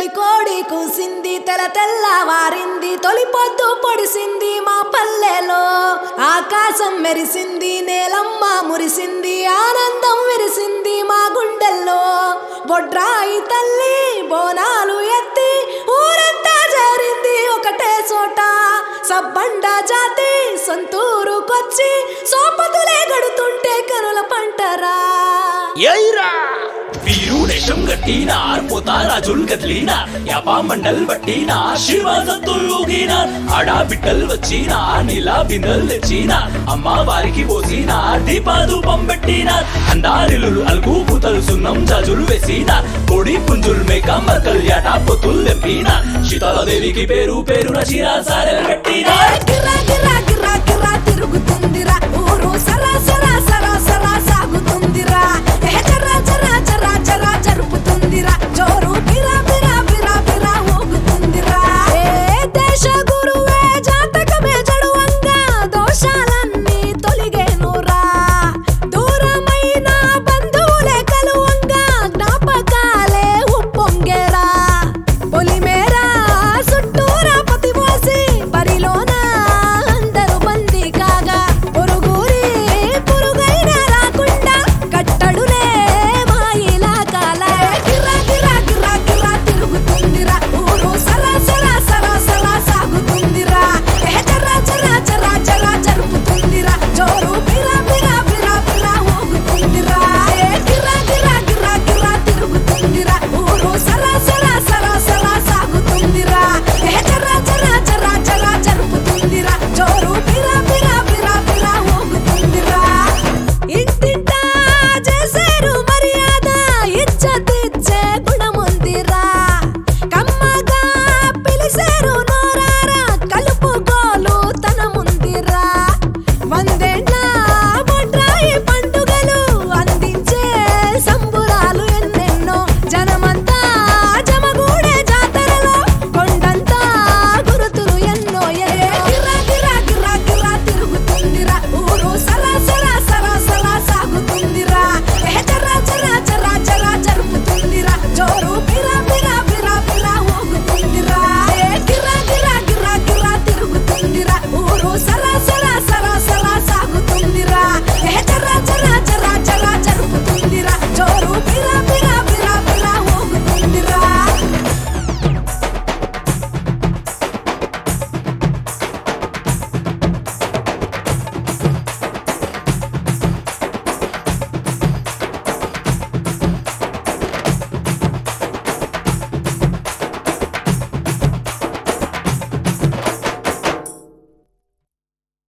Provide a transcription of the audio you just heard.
తొలి కోడి కూసింది తెల తెల్లవారింది తొలి పొద్దు పొడిసింది మా పల్లెలో ఆకాశం మెరిసింది నేలమ్మ మురిసింది ఆనందం విరిసింది మా గుండెల్లో బొడ్రాయి తల్లి బోనాలు ఎత్తి ఊరంతా జారింది ఒకటే చోట సబ్బండ జాతి సొంతూరుకొచ్చి సోపతులే గడుతుంటే కనుల పంటరా ఎయిరా వీరుడేశం గట్టినార్ పోతారాజుల్ కదిలినార్ యాపా మండల్ పట్టినార్ శివ సత్తులుగినార్ ఆడా బిడ్డలు వచ్చినార్ నీలా బిందెలు తెచ్చినార్ అమ్మ వారికి పోసినార్ దీపాధూపం పెట్టినార్ అందారిలు అలుగు పూతలు సున్నం జాజులు వేసినార్ కోడి పుంజులు మేక మరకలు యాటా పొత్తులు తెంపినార్ శీతలదేవికి పేరు పేరున చీరా సారెలు కట్టినార్ గిర్రా గిర్రా గిర్రా గిర్రా తిరుగుతుందిరా ఊరు సరా సరా